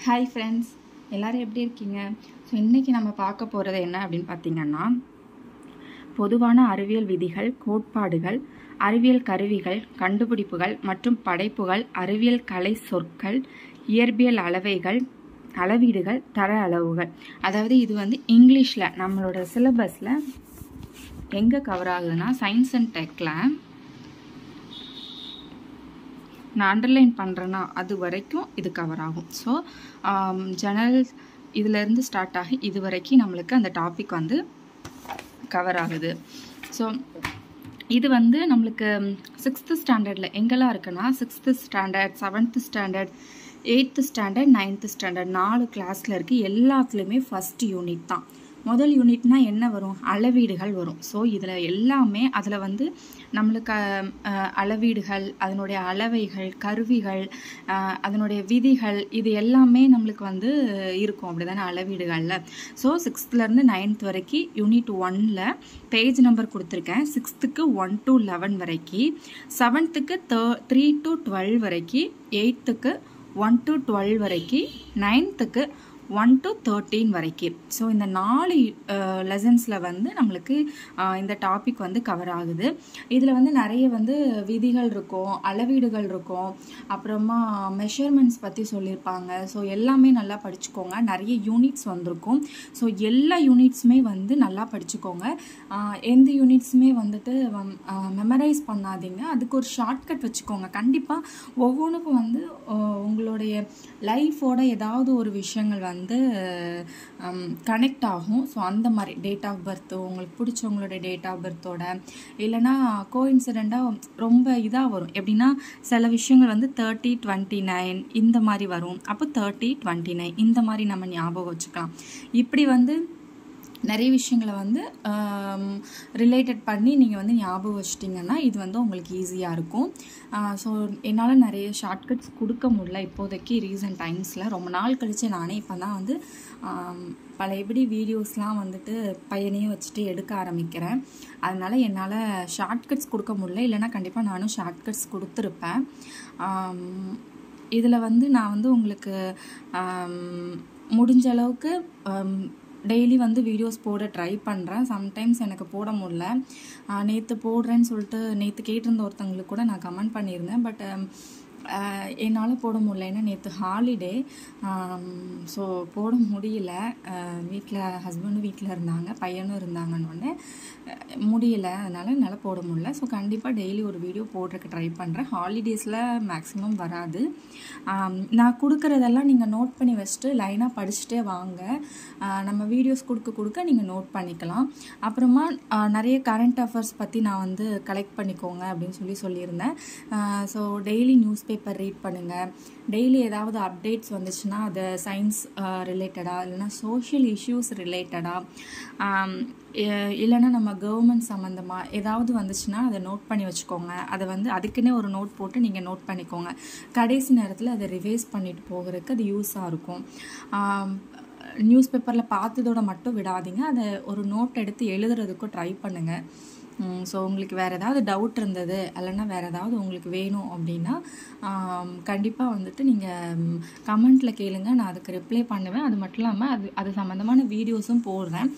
hi friends எல்லாரும் எப்படி இருக்கீங்க ஸோ இன்றைக்கி நம்ம பார்க்க போகிறது என்ன அப்படின்னு பார்த்தீங்கன்னா பொதுவான அறிவியல் விதிகள் கோட்பாடுகள் அறிவியல் கருவிகள் கண்டுபிடிப்புகள் மற்றும் படைப்புகள் அறிவியல் கலை சொற்கள் இயற்பியல் அளவைகள் அளவீடுகள் தர அளவுகள் அதாவது இது வந்து இங்கிலீஷில் நம்மளோட சிலபஸில் எங்கே கவர் ஆகுதுன்னா சயின்ஸ் அண்ட் டெக்கில் நான் அண்டர்லைன் பண்ணுறேன்னா அது வரைக்கும் இது கவர் ஆகும் ஸோ ஜெனரல் இதிலேருந்து ஸ்டார்ட் ஆகி இது வரைக்கும் நம்மளுக்கு அந்த டாபிக் வந்து கவர் ஆகுது ஸோ இது வந்து நம்மளுக்கு சிக்ஸ்த்து ஸ்டாண்டர்டில் எங்கெல்லாம் இருக்குன்னா sixth standard seventh standard eighth standard ninth standard நாலு கிளாஸில் இருக்குது எல்லாத்துலேயுமே ஃபஸ்ட் யூனிட் தான் முதல் யூனிட்னா என்ன வரும் அளவீடுகள் வரும் ஸோ இதில் எல்லாமே அதில் வந்து நம்மளுக்கு அளவீடுகள் அதனுடைய அளவைகள் கருவிகள் அதனுடைய விதிகள் இது எல்லாமே நம்மளுக்கு வந்து இருக்கும் அப்படி தானே அளவீடுகளில் ஸோ சிக்ஸ்த்துலேருந்து நைன்த் வரைக்கும் யூனிட் ஒனில் பேஜ் நம்பர் கொடுத்துருக்கேன் சிக்ஸ்த்துக்கு ஒன் டு லெவன் வரைக்கும் செவன்த்துக்கு தே த்ரீ டு டுவெல் வரைக்கும் எயித்துக்கு ஒன் டு டுவெல் வரைக்கும் நைன்த்துக்கு ஒன் டு தேர்ட்டீன் வரைக்கும் ஸோ இந்த நாலு லெசன்ஸில் வந்து நம்மளுக்கு இந்த டாபிக் வந்து கவர் ஆகுது இதில் வந்து நிறைய வந்து விதிகள் இருக்கும் அளவீடுகள் இருக்கும் அப்புறமா மெஷர்மெண்ட்ஸ் பற்றி சொல்லியிருப்பாங்க ஸோ எல்லாமே நல்லா படிச்சுக்கோங்க நிறைய யூனிட்ஸ் வந்திருக்கும் ஸோ எல்லா யூனிட்ஸுமே வந்து நல்லா படிச்சுக்கோங்க எந்த யூனிட்ஸுமே வந்துட்டு மெமரைஸ் பண்ணாதீங்க அதுக்கு ஒரு ஷார்ட்கட் வச்சுக்கோங்க கண்டிப்பாக ஒவ்வொன்றுக்கும் வந்து உங்களுடைய லைஃபோட ஏதாவது ஒரு விஷயங்கள் வந்து வந்து கனெக்ட் ஆகும் ஸோ அந்த மாதிரி டேட் ஆஃப் பர்த்து உங்களுக்கு பிடிச்சவங்களோட டேட் ஆஃப் பர்த்தோட இல்லைனா கோஇன்சிடெண்ட்டாக ரொம்ப இதாக வரும் எப்படின்னா சில விஷயங்கள் வந்து தேர்ட்டி டுவெண்ட்டி நைன் இந்த மாதிரி வரும் அப்போ தேர்ட்டி டுவெண்ட்டி நைன் இந்த மாதிரி நம்ம ஞாபகம் வச்சுக்கலாம் இப்படி வந்து நிறைய விஷயங்களை வந்து ரிலேட்டட் பண்ணி நீங்கள் வந்து ஞாபகம் வச்சிட்டிங்கன்னா இது வந்து உங்களுக்கு ஈஸியாக இருக்கும் ஸோ என்னால் நிறைய ஷார்ட்கட்ஸ் கொடுக்க முடியல இப்போதைக்கு ரீசன்ட் டைம்ஸில் ரொம்ப நாள் கழித்து நானே இப்போ தான் வந்து பழையபடி வீடியோஸ்லாம் வந்துட்டு பையனையே வச்சுட்டு எடுக்க ஆரம்பிக்கிறேன் அதனால் என்னால் ஷார்ட்கட்ஸ் கொடுக்க முடியல இல்லைனா கண்டிப்பாக நானும் ஷார்ட்கட்ஸ் கொடுத்துருப்பேன் இதில் வந்து நான் வந்து உங்களுக்கு முடிஞ்ச அளவுக்கு டெய்லி வந்து வீடியோஸ் போட ட்ரை பண்ணுறேன் சம்டைம்ஸ் எனக்கு போட முடில நேற்று போடுறேன்னு சொல்லிட்டு நேற்று கேட்டிருந்த ஒருத்தவங்களுக்கு கூட நான் கமெண்ட் பண்ணியிருந்தேன் பட் என்னால் போட முடியல ஏன்னா நேற்று ஹாலிடே ஸோ போட முடியல வீட்டில் ஹஸ்பண்டும் வீட்டில் இருந்தாங்க பையனும் இருந்தாங்கன்னு முடியல அதனால் என்னால் போட முடியல ஸோ கண்டிப்பாக டெய்லி ஒரு வீடியோ போடுறதுக்கு ட்ரை பண்ணுறேன் ஹாலிடேஸில் மேக்ஸிமம் வராது நான் கொடுக்குறதெல்லாம் நீங்கள் நோட் பண்ணி வச்சுட்டு லைனாக படிச்சுட்டே வாங்க நம்ம வீடியோஸ் கொடுக்க கொடுக்க நீங்கள் நோட் பண்ணிக்கலாம் அப்புறமா நிறைய கரண்ட் அஃபேர்ஸ் பற்றி நான் வந்து கலெக்ட் பண்ணிக்கோங்க அப்படின்னு சொல்லி சொல்லியிருந்தேன் so daily news paper read பண்ணுங்கள் டெய்லி ஏதாவது அப்டேட்ஸ் வந்துச்சுன்னா அதை சயின்ஸ் ரிலேட்டடாக இல்லைனா சோஷியல் இஷ்யூஸ் ரிலேட்டடாக இல்லைனா நம்ம கவர்மெண்ட் சம்மந்தமாக ஏதாவது வந்துச்சுன்னா அதை நோட் பண்ணி வச்சுக்கோங்க அதை வந்து அதுக்குன்னே ஒரு நோட் போட்டு நீங்கள் நோட் பண்ணிக்கோங்க கடைசி நேரத்தில் அதை ரிவைஸ் பண்ணிட்டு போகிறதுக்கு அது யூஸாக இருக்கும் நியூஸ் பேப்பரில் பார்த்ததோட மட்டும் விடாதீங்க அதை ஒரு நோட் எடுத்து எழுதுறதுக்கும் ட்ரை பண்ணுங்கள் ஸோ உங்களுக்கு வேறு ஏதாவது டவுட் இருந்தது இல்லைன்னா வேறு ஏதாவது உங்களுக்கு வேணும் அப்படின்னா கண்டிப்பாக வந்துட்டு நீங்கள் கமெண்ட்டில் கேளுங்க நான் அதுக்கு ரிப்ளை பண்ணுவேன் அது மட்டும் இல்லாமல் அது அது சம்மந்தமான வீடியோஸும் போடுறேன்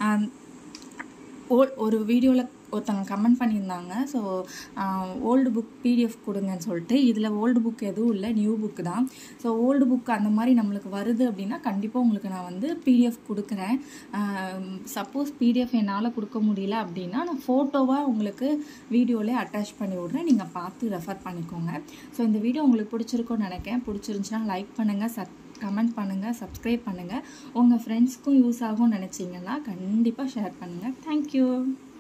ஓ ஒரு வீடியோவில் ஒருத்தவங்க கமெண்ட் பண்ணியிருந்தாங்க ஸோ ஓல்டு புக் பிடிஎஃப் கொடுங்கன்னு சொல்லிட்டு இதில் ஓல்டு புக் எதுவும் இல்லை நியூ புக்கு தான் ஸோ ஓல்டு புக் அந்த மாதிரி நம்மளுக்கு வருது அப்படின்னா கண்டிப்பாக உங்களுக்கு நான் வந்து பிடிஎஃப் கொடுக்குறேன் சப்போஸ் பிடிஎஃப் என்னால் கொடுக்க முடியல அப்படின்னா நான் ஃபோட்டோவாக உங்களுக்கு வீடியோவிலே அட்டாச் பண்ணி விட்றேன் நீங்கள் பார்த்து ரெஃபர் பண்ணிக்கோங்க ஸோ இந்த வீடியோ உங்களுக்கு பிடிச்சிருக்கோன்னு நினைக்கிறேன் பிடிச்சிருந்துச்சுன்னா லைக் பண்ணுங்கள் சப் கமெண்ட் பண்ணுங்கள் சப்ஸ்கிரைப் பண்ணுங்கள் உங்கள் ஃப்ரெண்ட்ஸ்க்கும் யூஸ் ஆகும்னு நினச்சிங்கன்னா கண்டிப்பாக ஷேர் பண்ணுங்கள் தேங்க்யூ